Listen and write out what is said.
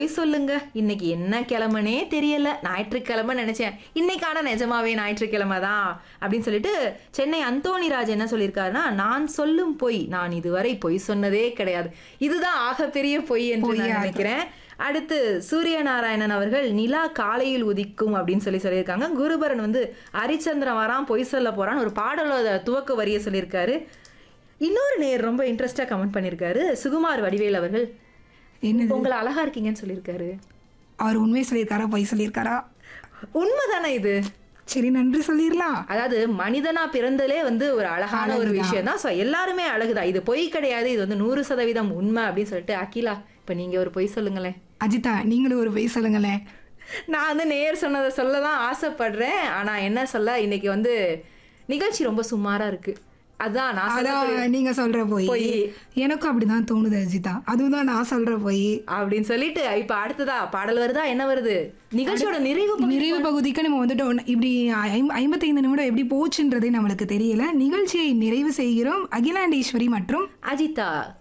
போய் சொல்லுங்க இன்னைக்கு என்ன கிழமைனே தெரியல ஞாயிற்றுக்கிழமை நினைச்சேன் இன்னைக்கான நிஜமாவே ஞாயிற்றுக்கிழமை தான் அப்படின்னு சொல்லிட்டு சென்னை அந்தோணிராஜ் என்ன சொல்லியிருக்காருன்னா நான் சொல்லும் பொய் நான் இதுவரை பொய் சொன்னதே கிடையாது இதுதான் ஆகப்பெரிய பொய் என்று நான் நினைக்கிறேன் அடுத்து சூரியநாராயணன் அவர்கள் நிலா காலையில் உதிக்கும் அப்படின்னு சொல்லி சொல்லியிருக்காங்க குருபரன் வந்து ஹரிச்சந்திரன் வரான் பொய் சொல்ல போறான் ஒரு பாடலோட துவக்க வரிய சொல்லியிருக்காரு இன்னொரு நேர் ரொம்ப இன்ட்ரெஸ்டா கமெண்ட் பண்ணியிருக்காரு சுகுமார் வடிவேல் அவர்கள் என்னது உங்களை அழகா இருக்கீங்கன்னு சொல்லியிருக்காரு அவர் உண்மை சொல்லியிருக்காரா பொய் சொல்லியிருக்காரா உண்மைதானே இது சரி நன்றி சொல்லிடலாம் அதாவது மனிதனா பிறந்தலே வந்து ஒரு அழகான ஒரு விஷயம் தான் ஸோ எல்லாருமே அழகுதான் இது பொய் கிடையாது இது வந்து நூறு சதவீதம் உண்மை அப்படின்னு சொல்லிட்டு அகிலா இப்போ நீங்க ஒரு பொய் சொல்லுங்களேன் அஜிதா நீங்களும் ஒரு பொய் சொல்லுங்களேன் நான் வந்து நேர் சொன்னதை சொல்ல தான் ஆசைப்படுறேன் ஆனா என்ன சொல்ல இன்னைக்கு வந்து நிகழ்ச்சி ரொம்ப சுமாரா இருக்கு அதான் நான் சொல்ல அதான் நீங்க சொல்ற பொய் பொய். எனக்கும் அப்படிதான் தோணுது அஜிதா அதுவும் தான் நான் சொல்ற பொய் அப்படின்னு சொல்லிட்டு இப்ப அடுத்ததா பாடல் வருதா என்ன வருது நிகழ்ச்சியோட நிறைவு பகுதி. நிறைவு பகுதிக்கு நம்ம வந்துட்டோம் இப்படி ஐம்- ஐம்பத்தைந்து நிமிடம் எப்படி போச்சுன்றதே நம்மளுக்கு தெரியல நிகழ்ச்சியை நிறைவு செய்கிறோம் அகிலாண்டேஸ்வரி மற்றும் அஜிதா